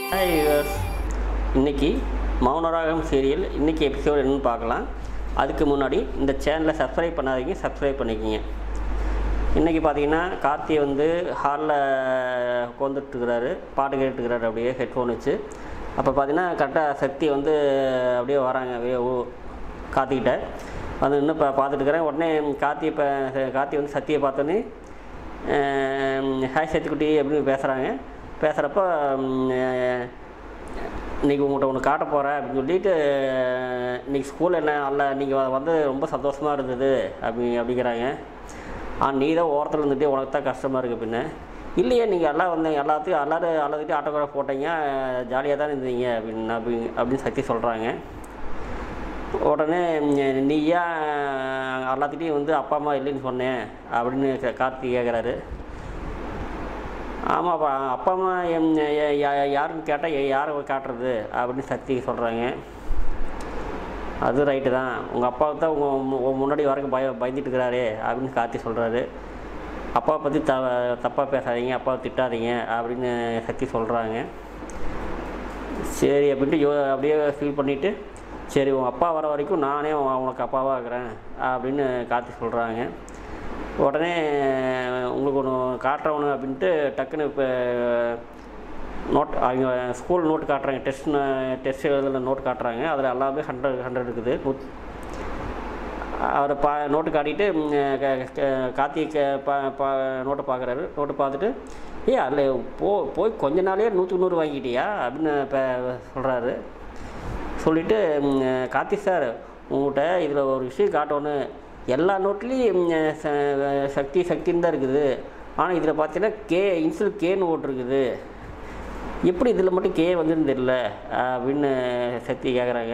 hi viewers இன்னைக்கு Mouna Ragam serial இன்னைக்கு episode என்னன்னு பார்க்கலாம் அதுக்கு முன்னாடி இந்த சேனலை சப்ஸ்கிரைப் பண்ணாதீங்க சப்ஸ்கிரைப் பண்ணிக்கிங்க இன்றைக்கி பார்த்தீங்கன்னா கார்த்தி வந்து ஹாலில் உட்காந்துட்டுருக்கிறாரு பாட்டு கேட்டுருக்கிறாரு அப்படியே ஹெட்ஃபோன் வச்சு அப்போ பார்த்தீங்கன்னா கரெக்டாக சக்தி வந்து அப்படியே வராங்க அப்படியே ஊ- கார்த்திக்கிட்ட வந்து இன்னும் இப்போ பார்த்துட்டுருக்கிறேன் உடனே கார்த்தி இப்போ கார்த்தி வந்து சத்தியை பார்த்தோன்னே ஹாய் சத்திக்குட்டி அப்படின்னு பேசுகிறாங்க பேசுகிறப்ப இன்றைக்கி உங்கள்கிட்ட ஒன்று காட்ட போகிறேன் அப்படின்னு சொல்லிட்டு இன்றைக்கி ஸ்கூல் என்ன அல்ல நீங்கள் வந்து ரொம்ப சந்தோஷமாக இருந்தது அப்படி அப்படிங்கிறாங்க ஆ நீ தான் ஓரத்தில் இருந்துகிட்டே உனக்கு தான் கஷ்டமாக இருக்குது பின்ன இல்லையே நீங்கள் எல்லாம் வந்து எல்லாத்தையும் எல்லாரும் எல்லாத்துக்கிட்டையும் ஆட்டோகிராஃப் போட்டீங்க ஜாலியாக தான் இருந்தீங்க அப்படின்னு அப்படி அப்படின்னு சக்தி சொல்கிறாங்க உடனே ம், நீ ஏன் எல்லாத்துட்டையும் வந்து அப்பா அம்மா இல்லைன்னு சொன்னேன் அப்படின்னு கா- கார்த்தி கேட்குறாரு ஆமாப்பா அப்பா அம்மா எம், ய- ய- யாருன்னு கேட்டால் யாரை காட்டுறது அப்படின்னு சக்தி சொல்கிறாங்க அது ரைட்டு தான் உங்கள் அப்பா தான் உங்கள் முன்னாடி வரைக்கும் பய பயந்துட்டு இருக்கிறாரே அப்படின்னு கார்த்தி சொல்கிறாரு அப்பாவை பற்றி த தப்பாக பேசாதீங்க அப்பாவை திட்டாதீங்க அப்படின்னு சக்தி சொல்கிறாங்க சரி அப்படின்ட்டு யோ அப்படியே ஃபீல் பண்ணிவிட்டு சரி உங்கள் அப்பா வர வரைக்கும் நானே உ- உனக்கு அப்பாவாக இருக்கிறேன் அப்படின்னு கார்த்தி சொல்கிறாங்க உடனே உங்களுக்கு ஒன்று காட்டுறவனு அப்படின்ட்டு டக்குன்னு இப்போ நோட் அவங்க ஸ்கூல் நோட் காட்டுறாங்க டெஸ்ட் டெஸ்ட் எழுதுன நோட் காட்டுறாங்க அதில் எல்லாமே ஹண்ட்ரட் ஹண்ட்ரட் இருக்குது நூத் அவர் பா நோட்டு காட்டிட்டு ம், க- க- கார்த்தி க- பா பா நோட்டை பார்க்குறாரு நோட்டை பார்த்துட்டு ஏ அதில் போ போய் கொஞ்ச நாளே நூற்றுக்கு நூறு வாங்கிட்டியா அப்படின்னு இப்போ சொல்கிறாரு சொல்லிவிட்டு கார்த்தி சார் உங்கள்கிட்ட இதில் ஒரு விஷயம் காட்டணும் எல்லா நோட்லேயும் சக்தி சக்தின்னு தான் இருக்குது ஆனால் இதில் பார்த்தீங்கன்னா கே இன்சில் கேன்னு ஓட்டிருக்குது எப்படி இதில் மட்டும் கே வந்துன்னு தெரியல அப்படின்னு சக்தி கேட்குறாங்க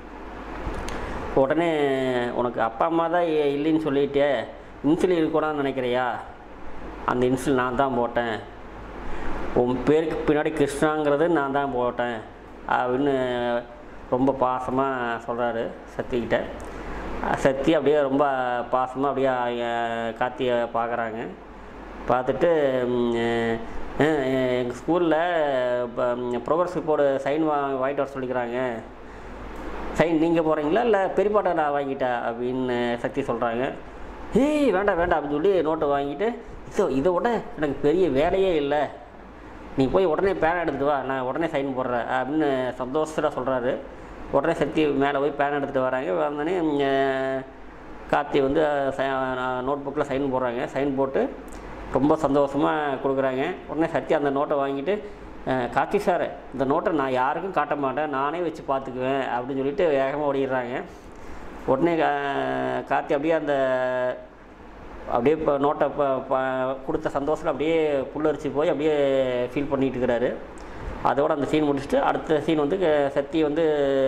உடனே உனக்கு அப்பா அம்மா தான் இ- இல்லைன்னு சொல்லிட்டே இன்சில் இருக்கக்கூடாதுன்னு நினைக்கிறியா அந்த இன்சில் நான் தான் போட்டேன் உன் பேருக்கு பின்னாடி கிருஷ்ணாங்கிறது நான் தான் போட்டேன் அப்படின்னு ரொம்ப பாசமாக சொல்கிறாரு சக்திக்கிட்ட சக்தி அப்படியே ரொம்ப பாசமாக அப்படியே அஹ், கார்த்தியை பார்க்குறாங்க பார்த்துட்டு எங்கள் ஸ்கூலில் ப்ரோக்ரஸ் ரிப்போர்ட் சைன் வா வாங்கிட்டு வர சொல்லிக்கிறாங்க சைன் நீங்கள் போகிறீங்களா இல்லை பெரியப்பாட்டை நான் வாங்கிட்டேன் அப்படின்னு சக்தி சொல்கிறாங்க ஏய் வேண்டாம் வேண்டாம் அப்படின்னு சொல்லி நோட்டை வாங்கிட்டு இதோ இதை விட எனக்கு பெரிய வேலையே இல்லை நீ போய் உடனே பேன் எடுத்துகிட்டு வா நான் உடனே சைன் போடுறேன் அப்படின்னு சந்தோஷத்தில் சொல்கிறாரு உடனே சக்தி மேலே போய் பேன் எடுத்துகிட்டு வராங்க வந்தோடனே ம், கார்த்தி வந்து நோட் புக்கில் சைன் போடுறாங்க சைன் போட்டு ரொம்ப சந்தோஷமாக கொடுக்குறாங்க உடனே சக்தி அந்த நோட்டை வாங்கிட்டு அஹ், கார்த்தி சார் இந்த நோட்டை நான் யாருக்கும் காட்ட மாட்டேன் நானே வச்சு பார்த்துக்குவேன் அப்படின்னு சொல்லிட்டு வேகமாக ஓடிடுறாங்க உடனே கா- கார்த்தி அப்படியே அந்த அப்படியே இப்போ நோட்டை இப்போ ப- கொடுத்த சந்தோஷத்தில் அப்படியே புல்லரிச்சு போய் அப்படியே ஃபீல் பண்ணிட்டு இருக்கிறாரு அதோட அந்த சீன் முடிச்சுட்டு அடுத்த சீன் வந்து க- சக்தி வந்து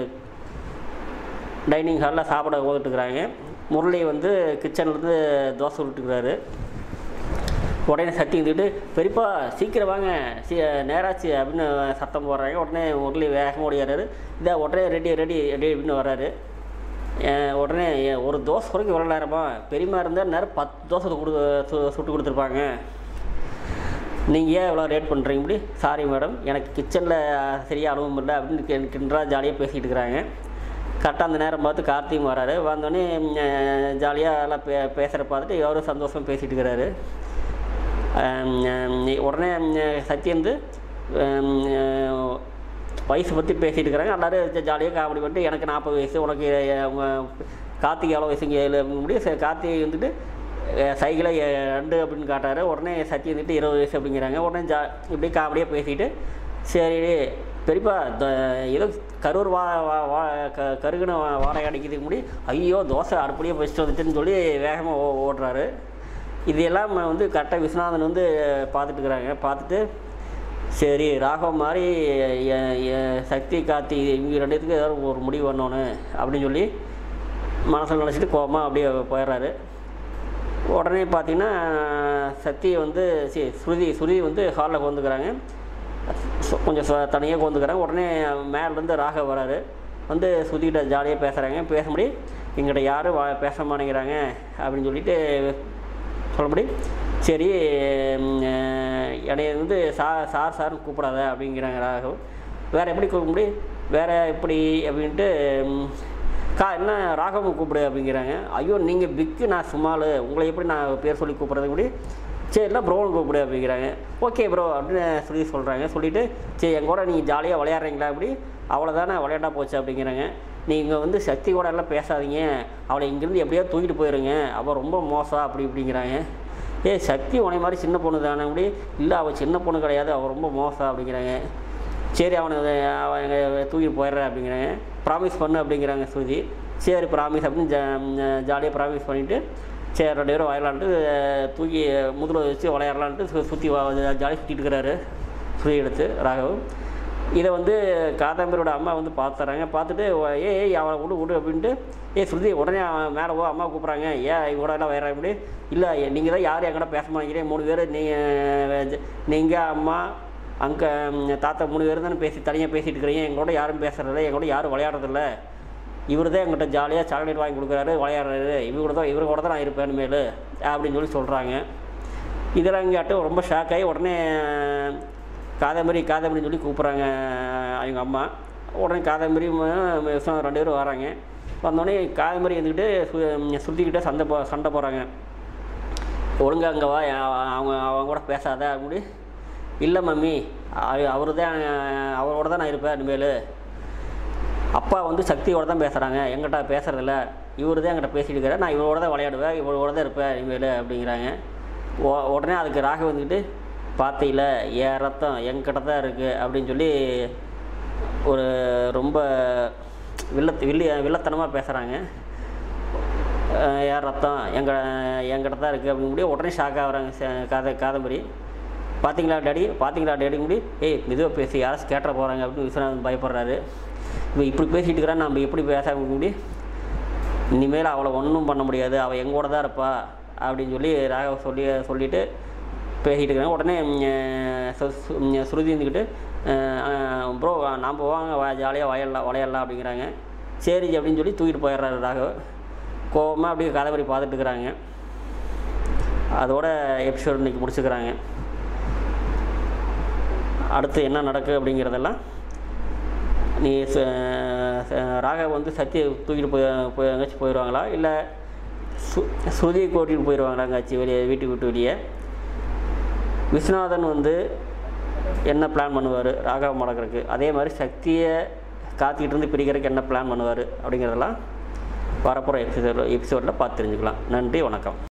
டைனிங் ஹாலில் சாப்பிட ஓதுட்டுருக்குறாங்க முரளி வந்து கிச்சன்லேருந்து தோசை விட்டுருக்குறாரு உடனே சக்தி இருந்துட்டு பெரியப்பா சீக்கிரம் வாங்க சீ நேராச்சு அப்படின்னு சத்தம் போடுறாங்க உடனே முரளி வேகமாக ஓடியாரு இதா உடனே ரெடி ரெடி ரெடி அப்படின்னு வர்றாரு அஹ் உடனே எ- ஒரு தோசை குறைக்கு இவ்வளோ நேரமா பெரியமா இருந்தால் நேரம் பத்து தோசை கொடு சு- சுட்டு கொடுத்துருப்பாங்க நீங்கள் ஏன் இவ்வளோ ரேட் பண்ணுறீங்க இப்படி சாரி மேடம் எனக்கு கிச்சனில் சரியாக அனுபவம் இல்லை அப்படின்னு கி- கிண்டலா ஜாலியாக பேசிகிட்டு இருக்கிறாங்க கரெக்டாக அந்த நேரம் பார்த்து கார்த்தியும் வராரு வந்தோடனே ஜாலியாக எல்லாம் பே பேசுகிற பார்த்துட்டு எவரும் சந்தோஷம் பேசிகிட்டு இருக்கிறாரு ஆம், ஆம், உடனே ஆம், சக்தி வந்து ஆம், ஆ, வயசு பற்றி பேசிகிட்டு இருக்கிறாங்க எல்லோரும் ஜாலியாக காமெடி பண்ணிட்டு எனக்கு நாற்பது வயசு உனக்கு எ- உங்க கார்த்திக் எவ்வளோ வயசுங்க ஏழு முடியும் கார்த்திக் வந்துட்டு அஹ், சைக்கிளை எ- ரெண்டு அப்படின்னு காட்டாரு உடனே சத்தி வந்துட்டு இருபது வயசு அப்படிங்கிறாங்க உடனே ஜா இப்படி காமெடியாக பேசிட்டு சரி பெரியப்பா த- ஏதோ கரூர் வா வா வா க கருகுன வா- வாடகை அடிக்கிறதுக்கு முடி ஐயோ தோசை அடுப்படியே வச்சுட்டு வந்துட்டுன்னு சொல்லி வேகமாக ஓ ஓடுறாரு இது எல்லாம் வந்து கரெக்டாக விஸ்வநாதன் வந்து பார்த்துட்டு இருக்கிறாங்க பார்த்துட்டு சரி ராகவ் மாதிரி எ- எ- சக்தி கார்த்தி இவங்க ரெண்டுத்துக்கு ஏதாவது ஒரு முடிவு பண்ணணும் அப்படின்னு சொல்லி மனசில் நினச்சிட்டு கோபமாக அப்படியே போயிடுறாரு உடனே பார்த்தீங்கன்னா சக்தி வந்து சி ஸ்ருதி ஸ்ருதி வந்து ஹாலில் கொண்டுக்கிறாங்க கொஞ்சம் ச- தனியாக கொண்டுக்கிறாங்க உடனே மேலேருந்து ராகவ் வராரு வந்து ஸ்ருதிகிட்ட ஜாலியாக பேசுகிறாங்க பேசும்படி எங்கிட்ட யாரும் வா பேச மாட்டேங்கிறாங்க அப்படின்னு சொல்லிட்டு சொல்லபடி சரி ம், அஹ், என்னைய வந்து சா சார் சார்னு கூப்பிடாத அப்படிங்கிறாங்க ராகவ் வேறு எப்படி கூப்பிட முடியும் வேறு எப்படி அப்படின்ட்டு ம், கா என்ன ராகவன் கூப்பிடு அப்படிங்கிறாங்க ஐயோ நீங்கள் பிக்கு நான் சும்மாலு உங்களை எப்படி நான் பேர் சொல்லி கூப்பிட்றது முடி சரிலாம் ப்ரோன்னு கூப்பிடு அப்படிங்கிறாங்க ஓகே ப்ரோ அப்படின்னு சொல்லி சொல்கிறாங்க சொல்லிவிட்டு சரி என் கூட நீங்கள் ஜாலியாக விளையாடுறீங்களா அப்படி அவ்வளோதானே விளையாண்டா போச்சு அப்படிங்கிறாங்க நீங்கள் வந்து சக்தி கூட எல்லாம் பேசாதீங்க அவளை இங்கேருந்து எப்படியோ தூக்கிட்டு போயிருங்க அவள் ரொம்ப மோசம் அப்படி இப்படிங்கிறாங்க ஏய் சக்தி உனை மாதிரி சின்ன பொண்ணு தானே அப்படி இல்லை அவள் சின்ன பொண்ணு கிடையாது அவள் ரொம்ப மோசம் அப்படிங்கிறாங்க சரி அவனை அவன் தூக்கிட்டு போயிடுறேன் அப்படிங்கிறாங்க ப்ராமிஸ் பண்ணு அப்படிங்கிறாங்க ஸ்ருதி சரி ப்ராமிஸ் அப்படின்னு ஜா ஜாலியாக ப்ராமிஸ் பண்ணிவிட்டு சரி ரெண்டு பேரும் விளையாடலான்ட்டு தூக்கி முதுகில் வச்சு விளையாடலான்ட்டு சு சுற்றி ஜாலியாக சுற்றிட்டு இருக்கிறாரு ஸ்ருதி எடுத்து ராகவ் இதை வந்து காதாம்பரியோட அம்மா வந்து பார்த்துறாங்க பார்த்துட்டு ஏ ஏய் அவளை விடு விடு அப்படின்ட்டு ஏ ஸ்ருதி உடனே அவன் மேலே போ அம்மா கூப்பிட்றாங்க ஏன் இவங்க எல்லாம் வேற அப்படி இல்லை நீங்கள் தான் யார் என்கிட்ட பேச மாட்டேங்கிறீங்க மூணு பேர் நீங்கள் நீங்கள் அம்மா அங்கே தாத்தா மூணு பேர் தானே பேசி தனியாக பேசிட்டு இருக்கிறீங்க எங்களோட யாரும் பேசுறதில்ல எங்களோட யாரும் விளையாடுறதில்ல இவர் தான் எங்கிட்ட ஜாலியாக சாக்லேட் வாங்கி கொடுக்குறாரு விளையாடுறாரு இவங்க கூட தான் இவர் கூட தான் நான் இருப்பேன் இனிமேல் அப்படின்னு சொல்லி சொல்கிறாங்க இதெல்லாம் இங்காட்டும் ரொம்ப ஷாக் ஆகி உடனே காதம்பரி காதம்பரின்னு சொல்லி கூப்பிட்றாங்க அவங்க அம்மா உடனே காதம்பரி ம- விஸ்வநாதன் ரெண்டு பேரும் வராங்க வந்தோடனே காதம்பரி இருந்துக்கிட்டு சு சுற்றிக்கிட்டே சண்டை போ சண்டை போகிறாங்க ஒழுங்கா அங்கே வா அவ- அவங்க அவங்க கூட பேசாத அப்படி இல்லை மம்மி அவர் தான் அவரோட தான் நான் இருப்பேன் இனிமேல் அப்பா வந்து சக்தியோட தான் பேசுகிறாங்க எங்கிட்ட பேசுறதில்ல இவர் தான் என்கிட்ட பேசிட்டு இருக்கிறார் நான் இவரோட தான் விளையாடுவேன் இவரோட தான் இருப்பேன் இனிமேல் அப்படிங்கிறாங்க உ- உடனே அதுக்கு ராக வந்துக்கிட்டு பார்த்தையில என் ரத்தம் என்கிட்ட தான் இருக்குது அப்படின்னு சொல்லி ஒரு ரொம்ப வில்லத் வில்லி வில்லத்தனமாக பேசுகிறாங்க என் ரத்தம் எங்க என்கிட்ட தான் இருக்குது அப்படின்னு முடியும் உடனே ஷாக் ஆகுறாங்க ச- காத காதம்பரி பார்த்தீங்களா டேடி பார்த்தீங்களா டேடி முடி ஏய் மெதுவாக பேசி யாராச்சும் கேட்ட போகிறாங்க அப்படின்னு விஸ்வநாதன் பயப்படுறாரு இவன் இப்படி பேசிட்டு இருக்கிறான் நம்ம எப்படி பேச முடி இனிமேல் அவளை ஒன்றும் பண்ண முடியாது அவள் எங்கூட தான் இருப்பா அப்படின்னு சொல்லி ராகவ சொல்லி சொல்லிட்டு பேசிகிட்டு இருக்கிறாங்க உடனே ம், சு- சு- ம், ஸ்ருதி இருந்துக்கிட்டு ப்ரோ நாம் வாங்க வா ஜாலியாக விளையாடலாம் விளையாடலாம் அப்படிங்கிறாங்க சரி அப்படின்னு சொல்லி தூக்கிட்டு போயிடுறாரு ராகவ் கோவமாக அப்படியே கதைபடி பார்த்துட்டு இருக்கிறாங்க அதோட எபிசோட் இன்னைக்கு முடிச்சுக்கிறாங்க அடுத்து என்ன நடக்கு அப்படிங்கிறதெல்லாம் நீ ச- ச- ராகவ் வந்து சத்தியை தூக்கிட்டு போய் போய் எங்கேயாச்சும் போயிடுவாங்களா இல்லை சு சுதியை கூட்டிகிட்டு போயிடுவாங்களா எங்கேயாச்சும் வெளியே வீட்டுக்கு விட்டு வெளியே விஸ்வநாதன் வந்து என்ன பிளான் பண்ணுவார் ராகவ் மடக்கிறதுக்கு அதே மாதிரி சக்தியை காத்துக்கிட்டு இருந்து பிரிக்கிறதுக்கு என்ன பிளான் பண்ணுவார் அப்படிங்கிறதெல்லாம் வரப்போகிற எபிசோட் எபிசோடில் பார்த்து தெரிஞ்சுக்கலாம் நன்றி வணக்கம்